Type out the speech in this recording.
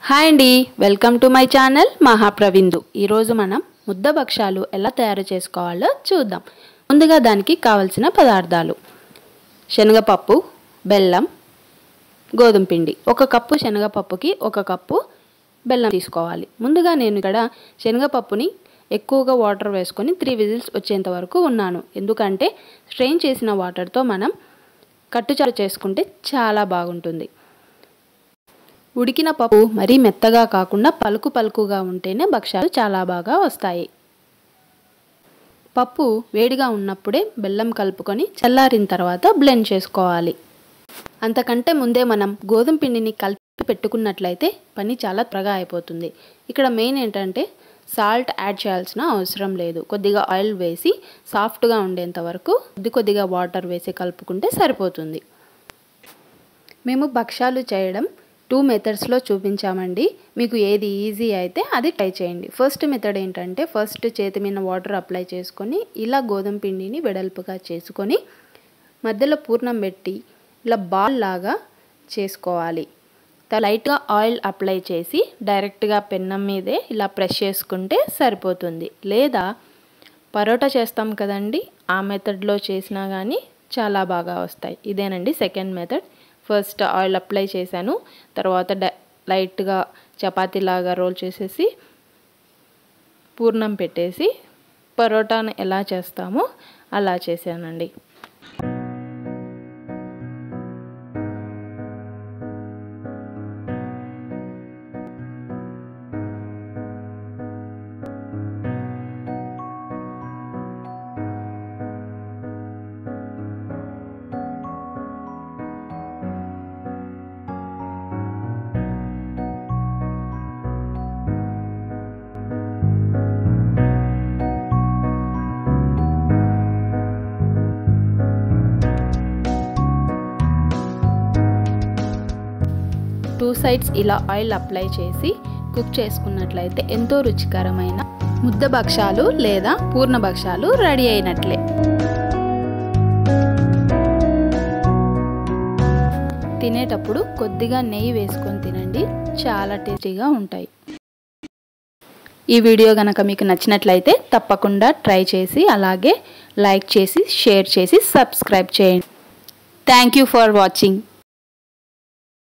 hi అండి welcome to my channel మహాప్రవిందు ఈరోజు మనం ముద్ద భక్షాలు ఎలా తయారు చేసుకోవాలో చూద్దాం ముందుగా దానికి కావలసిన పదార్థాలు శనగపప్పు బెల్లం గోధుమ పిండి ఒక కప్పు శనగపప్పుకి ఒక కప్పు బెల్లం తీసుకోవాలి ముందుగా నేను ఇక్కడ శనగపప్పుని ఎక్కువగా వాటర్ వేసుకొని త్రీ విజిల్స్ వచ్చేంత వరకు ఉన్నాను ఎందుకంటే స్ట్రెయిన్ చేసిన వాటర్తో మనం కట్టుచారు చేసుకుంటే చాలా బాగుంటుంది ఉడికిన పప్పు మరీ మెత్తగా కాకుండా పలుకు పలుకుగా ఉంటేనే భక్ష్యాలు చాలా బాగా వస్తాయి పప్పు వేడిగా ఉన్నప్పుడే బెల్లం కలుపుకొని చల్లారిన తర్వాత బ్లెండ్ చేసుకోవాలి అంతకంటే ముందే మనం గోధుమ పిండిని కలిపి పెట్టుకున్నట్లయితే పని చాలా త్వరగా అయిపోతుంది ఇక్కడ మెయిన్ ఏంటంటే సాల్ట్ యాడ్ చేయాల్సిన అవసరం లేదు కొద్దిగా ఆయిల్ వేసి సాఫ్ట్గా ఉండేంత వరకు కొద్ది కొద్దిగా వాటర్ వేసి కలుపుకుంటే సరిపోతుంది మేము భక్ష్యాలు చేయడం టూ మెథడ్స్లో చూపించామండి మీకు ఏది ఈజీ అయితే అది ట్రై చేయండి ఫస్ట్ మెథడ్ ఏంటంటే ఫస్ట్ చేతి మీద వాటర్ అప్లై చేసుకొని ఇలా గోధుమ పిండిని వెడల్పుగా చేసుకొని మధ్యలో పూర్ణం పెట్టి ఇలా బాల్ లాగా చేసుకోవాలి లైట్గా ఆయిల్ అప్లై చేసి డైరెక్ట్గా పెన్నం మీదే ఇలా ప్రెస్ చేసుకుంటే సరిపోతుంది లేదా పరోటా చేస్తాం కదండి ఆ మెథడ్లో చేసినా కానీ చాలా బాగా వస్తాయి ఇదేనండి second method first oil apply చేశాను తర్వాత లైట్గా చపాతీలాగా రోల్ చేసేసి పూర్ణం పెట్టేసి పరోటాను ఎలా చేస్తామో అలా చేశానండి టూ సైడ్స్ ఇలా ఆయిల్ అప్లై చేసి కుక్ చేసుకున్నట్లయితే ఎంతో రుచికరమైన ముద్ద భక్షాలు లేదా పూర్ణ భక్షాలు రెడీ అయినట్లే తినేటప్పుడు కొద్దిగా నెయ్యి వేసుకొని తినండి చాలా టేస్టీగా ఉంటాయి ఈ వీడియో కనుక మీకు నచ్చినట్లయితే తప్పకుండా ట్రై చేసి అలాగే లైక్ చేసి షేర్ చేసి సబ్స్క్రైబ్ చేయండి థ్యాంక్ యూ ఫర్ వాచింగ్